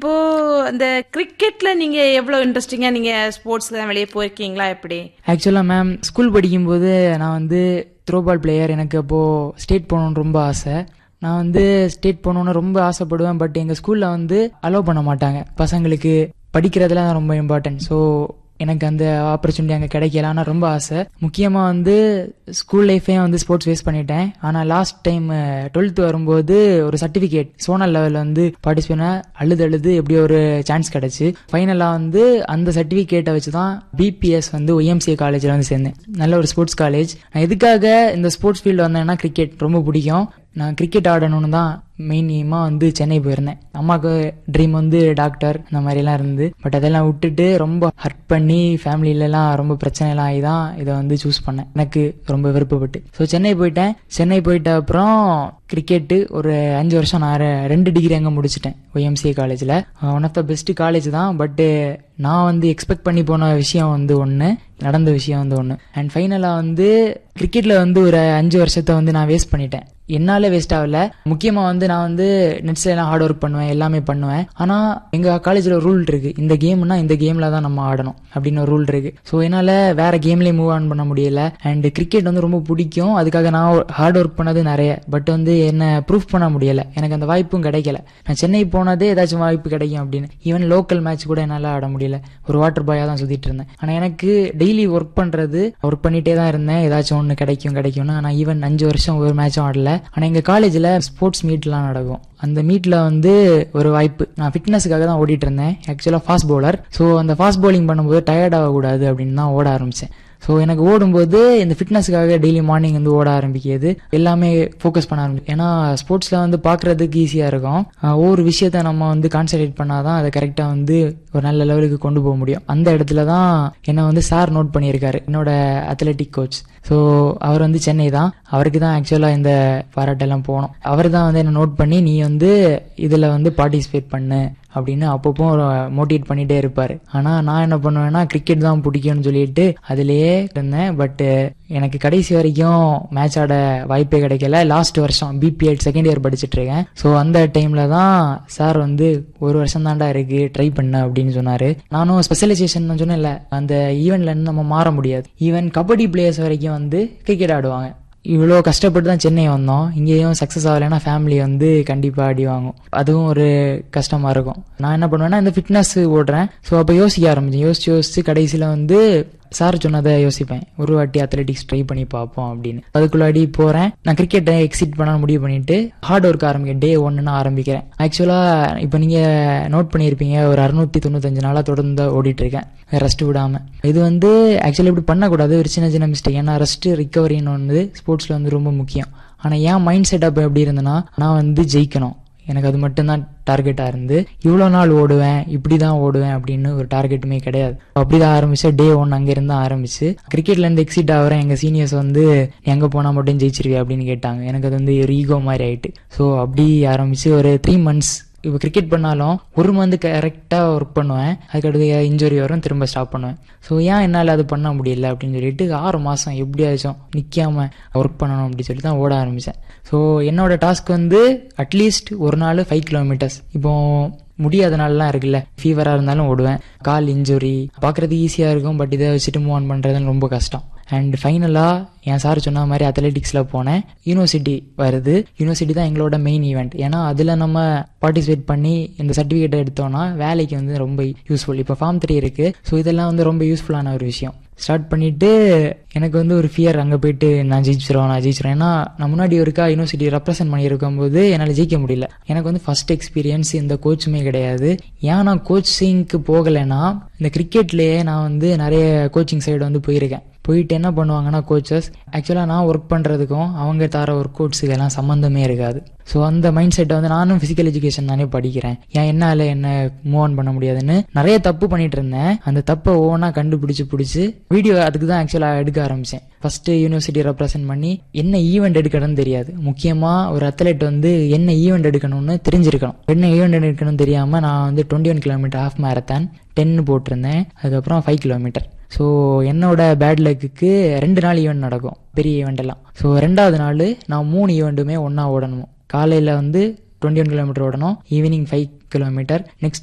இப்போ இந்த கிரிக்கெட்ல நீங்க எவ்வளவு இன்ட்ரெஸ்டிங்கா நீங்க ஸ்போர்ட்ஸ்ல வெளியே போயிருக்கீங்களா எப்படி ஆக்சுவலாக மேம் ஸ்கூல் படிக்கும்போது நான் வந்து த்ரோ பால் பிளேயர் எனக்கு அப்போது ஸ்டேட் போகணுன்னு ரொம்ப ஆசை நான் வந்து ஸ்டேட் போகணுன்னு ரொம்ப ஆசைப்படுவேன் பட் எங்கள் ஸ்கூலில் வந்து அலோவ் பண்ண மாட்டாங்க பசங்களுக்கு படிக்கிறதுல தான் ரொம்ப இம்பார்ட்டன்ட் ஸோ எனக்கு அந்த ஆப்பர்ச்சுனிட்டி அங்கே கிடைக்கல ஆனால் ரொம்ப ஆசை முக்கியமாக வந்து ஸ்கூல் லைஃபே வந்து ஸ்போர்ட்ஸ் வேஸ்ட் பண்ணிட்டேன் ஆனால் லாஸ்ட் டைம் டுவெல்த் வரும்போது ஒரு சர்டிஃபிகேட் சோனல் லெவலில் வந்து பார்ட்டிசிபேட் அழுது அழுது எப்படி ஒரு சான்ஸ் கிடச்சி ஃபைனலாக வந்து அந்த சர்டிஃபிகேட்டை வச்சு தான் பிபிஎஸ் வந்து ஒய்எம்சிஏ காலேஜில் வந்து சேர்ந்தேன் நல்ல ஒரு ஸ்போர்ட்ஸ் காலேஜ் நான் எதுக்காக இந்த ஸ்போர்ட்ஸ் ஃபீல்டு வந்தேன்னா கிரிக்கெட் ரொம்ப பிடிக்கும் நான் கிரிக்கெட் ஆடணும்னு தான் மெயின் எய்மாக வந்து சென்னை போயிருந்தேன் அம்மாவுக்கு ட்ரீம் வந்து டாக்டர் இந்த மாதிரிலாம் இருந்து பட் அதெல்லாம் விட்டுட்டு ரொம்ப ஹர்ட் பண்ணி ஃபேமிலியிலலாம் ரொம்ப பிரச்சனைலாம் ஆகி தான் இதை வந்து சூஸ் பண்ணேன் எனக்கு ரொம்ப விருப்பப்பட்டு ஸோ சென்னை போயிட்டேன் சென்னை போயிட்ட அப்புறம் கிரிக்கெட்டு ஒரு அஞ்சு வருஷம் நான் ரெ- ரெண்டு டிகிரி அங்கே முடிச்சிட்டேன் ஒய்எம்சிஏ காலேஜில் one of the best college தான் பட்டு நான் வந்து எக்ஸ்பெக்ட் பண்ணி போன விஷயம் வந்து ஒன்று நடந்த விஷயம் வந்து ஒன்று அண்ட் ஃபைனலாக வந்து கிரிக்கெட்டில் வந்து ஒரு அஞ்சு வருஷத்தை வந்து நான் வேஸ்ட் பண்ணிட்டேன் என்னால வேஸ்ட் ஆகல முக்கியமா வந்து நான் வந்து நெட்ஸ்ல எல்லாம் ஹார்ட் ஒர்க் பண்ணுவேன் எல்லாமே பண்ணுவேன் ஆனா எங்க காலேஜ்ல ரூல் இருக்கு இந்த கேம்னா இந்த கேம்ல தான் நம்ம ஆடணும் அப்படின்னு ஒரு ரூல் இருக்கு ஸோ என்னால வேற கேம்லயே மூவ் ஆன் பண்ண முடியல அண்ட் கிரிக்கெட் வந்து ரொம்ப பிடிக்கும் அதுக்காக நான் ஹார்ட் ஒர்க் பண்ணது நிறைய பட் வந்து என்ன ப்ரூஃப் பண்ண முடியல எனக்கு அந்த வாய்ப்பும் கிடைக்கல நான் சென்னை போனதே ஏதாச்சும் வாய்ப்பு கிடைக்கும் அப்படின்னு ஈவன் லோக்கல் மேட்ச் கூட என்னால ஆட முடியல ஒரு வாட்டர் பாயா தான் சுத்திட்டு இருந்தேன் ஆனா எனக்கு டெய்லி ஒர்க் பண்றது ஒர்க் பண்ணிட்டே தான் இருந்தேன் ஏதாச்சும் ஒன்று கிடைக்கும் கிடைக்கும்னு ஆனா ஈவன் அஞ்சு வருஷம் ஒரு மேட்சும் ஆடல ஆனா எங்க காலேஜ்ல ஸ்போர்ட்ஸ் மீட்லாம் நடக்கும் அந்த மீட்ல வந்து ஒரு வாய்ப்பு நான் ஃபிட்னஸ்க்காக தான் ஓடிட்டு இருந்தேன் ஆக்சுவலா ஃபாஸ்ட் பவுலர் ஸோ அந்த ஃபாஸ்ட் bowling பண்ணும்போது டயர்ட் ஆகக்கூடாது அப்படின்னு தான் ஓட ஆரம்பிச்சேன் ஸோ எனக்கு ஓடும்போது இந்த ஃபிட்னஸ்க்காக டெய்லி மார்னிங் வந்து ஓட ஆரம்பிக்கிறது எல்லாமே ஃபோக்கஸ் பண்ண ஆரம்பிச்சு ஏன்னா ஸ்போர்ட்ஸில் வந்து பார்க்குறதுக்கு ஈஸியாக இருக்கும் ஆஹ் ஒவ்வொரு விஷயத்த நம்ம வந்து கான்சன்ட்ரேட் பண்ணாதான் அதை கரெக்டாக வந்து ஒரு நல்ல லெவலுக்கு கொண்டு போக முடியும் அந்த இடத்துல தான் என்னை வந்து சார் நோட் பண்ணியிருக்காரு என்னோட அத்லெட்டிக் கோச் ஸோ அவர் வந்து சென்னை தான் அவருக்கு தான் ஆக்சுவலாக இந்த பாராட்டெல்லாம் போனோம் அவர் தான் வந்து என்ன நோட் பண்ணி நீ வந்து இதில் வந்து பார்ட்டிசிபேட் பண்ணு அப்படின்னு அப்பப்போ மோட்டிவேட் பண்ணிட்டே இருப்பாரு ஆனா நான் என்ன பண்ணுவேன்னா கிரிக்கெட் தான் பிடிக்கும்னு சொல்லிட்டு அதுலயே இருந்தேன் பட் எனக்கு கடைசி வரைக்கும் மேட்ச் ஆட வாய்ப்பே கிடைக்கல லாஸ்ட் வருஷம் பிபிஎட் செகண்ட் இயர் படிச்சிட்டு இருக்கேன் ஸோ அந்த டைம்ல தான் சார் வந்து ஒரு வருஷம் தாண்டா இருக்கு ட்ரை பண்ண அப்படின்னு சொன்னாரு நானும் ஸ்பெஷலைசேஷன் சொன்னேன்ல அந்த ஈவெண்ட்ல இருந்து நம்ம மாற முடியாது ஈவன் கபடி பிளேயர்ஸ் வரைக்கும் வந்து கிரிக்கெட் ஆடுவாங்க இவ்வளோ கஷ்டப்பட்டு தான் சென்னை வந்தோம் இங்கேயும் சக்ஸஸ் ஆகலைன்னா ஃபேமிலி வந்து கண்டிப்பாக அடி வாங்கும் அதுவும் ஒரு கஷ்டமா இருக்கும் நான் என்ன பண்ணுவேன்னா இந்த ஃபிட்னஸ் ஓடுறேன் ஸோ அப்போ யோசிக்க ஆரம்பிச்சேன் யோசிச்சு யோசிச்சு கடைசியில் வந்து சார் சொன்னதை யோசிப்பேன் ஒரு வாட்டி அத்லெட்டிக்ஸ் ட்ரை பண்ணி பார்ப்போம் அப்படின்னு அதுக்குள்ளாடி போறேன் நான் கிரிக்கெட்டை எக்ஸிட் பண்ண முடிவு பண்ணிட்டு ஹார்ட் ஒர்க் ஆரம்பிக்க டே ஒன்னு ஆரம்பிக்கிறேன் ஆக்சுவலா இப்போ நீங்க நோட் பண்ணியிருப்பீங்க ஒரு அறுநூத்தி தொண்ணூத்தஞ்சு நாளா தொடர்ந்து ஓடிட்டு இருக்கேன் ரெஸ்ட் விடாம இது வந்து ஆக்சுவலி இப்படி பண்ணக்கூடாது ஒரு சின்ன சின்ன மிஸ்டேக் ஏன்னா ரெஸ்ட் ரிகவரின்னு வந்து ஸ்போர்ட்ஸ்ல வந்து ரொம்ப முக்கியம் ஆனா என் மைண்ட் செட் அப்ப எப்படி இருந்ததுன்னா நான் வந்து ஜெயிக்கணும் எனக்கு அது மட்டும்தான் டார்கெட்டா இருந்து இவ்வளோ நாள் ஓடுவேன் இப்படி தான் ஓடுவேன் அப்படின்னு ஒரு டார்கெட்டுமே கிடையாது அப்படிதான் ஆரம்பிச்சு டே ஒன் அங்க இருந்து ஆரம்பிச்சு கிரிக்கெட்ல இருந்து எக்ஸிட் ஆகிறேன் எங்க சீனியர்ஸ் வந்து நீ எங்க போனா மட்டும் ஜெயிச்சிருவே அப்படின்னு கேட்டாங்க எனக்கு அது வந்து ஒரு ஈகோ மாதிரி ஆயிட்டு ஸோ அப்படி ஆரம்பிச்சு ஒரு த்ரீ மந்த்ஸ் இப்போ கிரிக்கெட் பண்ணாலும் ஒரு மந்த் கரெக்டாக ஒர்க் பண்ணுவேன் அதுக்கடுத்து இன்ஜுரி வரும் திரும்ப ஸ்டாப் பண்ணுவேன் ஸோ ஏன் என்னால் அது பண்ண முடியல அப்படின்னு சொல்லிட்டு ஆறு மாதம் எப்படியாச்சும் நிற்காம ஒர்க் பண்ணணும் அப்படின்னு சொல்லி தான் ஓட ஆரம்பித்தேன் ஸோ என்னோட டாஸ்க் வந்து அட்லீஸ்ட் ஒரு நாள் ஃபைவ் கிலோமீட்டர்ஸ் இப்போ முடியாத நாள்லாம் இருக்குல்ல ஃபீவராக இருந்தாலும் ஓடுவேன் கால் இன்ஜுரி பார்க்குறதுக்கு ஈஸியாக இருக்கும் பட் இதை வச்சுட்டு மூவ் ஆன் பண்ணுறதுன்னு ரொம்ப கஷ்டம் அண்ட் ஃபைனலாக என் சார் சொன்ன மாதிரி அத்லெட்டிக்ஸில் போனேன் யூனிவர்சிட்டி வருது யூனிவர்சிட்டி தான் எங்களோட மெயின் ஈவெண்ட் ஏன்னா அதில் நம்ம பார்ட்டிசிபேட் பண்ணி இந்த சர்டிஃபிகேட்டை எடுத்தோம்னா வேலைக்கு வந்து ரொம்ப யூஸ்ஃபுல் இப்போ ஃபார்ம் த்ரீ இருக்குது ஸோ இதெல்லாம் வந்து ரொம்ப யூஸ்ஃபுல்லான ஒரு விஷயம் ஸ்டார்ட் பண்ணிட்டு எனக்கு வந்து ஒரு ஃபியர் அங்கே போயிட்டு நான் ஜெயிச்சிருவேன் நான் ஜெயிச்சிருவேன் ஏன்னா நான் முன்னாடி ஒருக்கா யூனிவர்சிட்டி ரெப்ரசென்ட் பண்ணியிருக்கும் போது என்னால் ஜெயிக்க முடியல எனக்கு வந்து ஃபர்ஸ்ட் எக்ஸ்பீரியன்ஸ் இந்த கோச்சுமே கிடையாது ஏன் நான் கோச்சிங்க்கு போகலைன்னா இந்த கிரிக்கெட்லேயே நான் வந்து நிறைய கோச்சிங் சைடு வந்து போயிருக்கேன் போயிட்டு என்ன பண்ணுவாங்கன்னா கோச்சஸ் ஆக்சுவலாக நான் ஒர்க் பண்ணுறதுக்கும் அவங்க தர ஒர்க் அவுட்ஸுக்கு எல்லாம் சம்மந்தமே இருக்காது ஸோ அந்த மைண்ட் செட்டை வந்து நானும் ஃபிசிக்கல் எஜுகேஷன் தானே படிக்கிறேன் ஏன் என்னால் என்ன மூவ் ஆன் பண்ண முடியாதுன்னு நிறைய தப்பு பண்ணிட்டு இருந்தேன் அந்த தப்பை ஒவ்வொன்றா கண்டுபிடிச்சு பிடிச்சி வீடியோ அதுக்கு தான் ஆக்சுவலாக எடுக்க ஆரம்பித்தேன் ஃபர்ஸ்ட் யூனிவர்சிட்டி ரெப்ரசென்ட் பண்ணி என்ன ஈவெண்ட் எடுக்கணும்னு தெரியாது முக்கியமாக ஒரு அத்லெட் வந்து என்ன ஈவெண்ட் எடுக்கணும்னு தெரிஞ்சிருக்கணும் என்ன ஈவெண்ட் எடுக்கணும்னு தெரியாமல் நான் வந்து twenty one kilometre half marathon டென்னு போட்டிருந்தேன் அதுக்கப்புறம் ஃபைவ் கிலோமீட்டர் ஸோ என்னோட பேட் லக்குக்கு ரெண்டு நாள் ஈவெண்ட் நடக்கும் பெரிய ஈவெண்ட் எல்லாம் ஸோ ரெண்டாவது நாள் நான் மூணு ஈவெண்ட்டுமே ஒன்றா ஓடணும் காலையில் வந்து டுவெண்ட்டி ஒன் கிலோமீட்டர் ஓடணும் ஈவினிங் ஃபைவ் கிலோமீட்டர் நெக்ஸ்ட்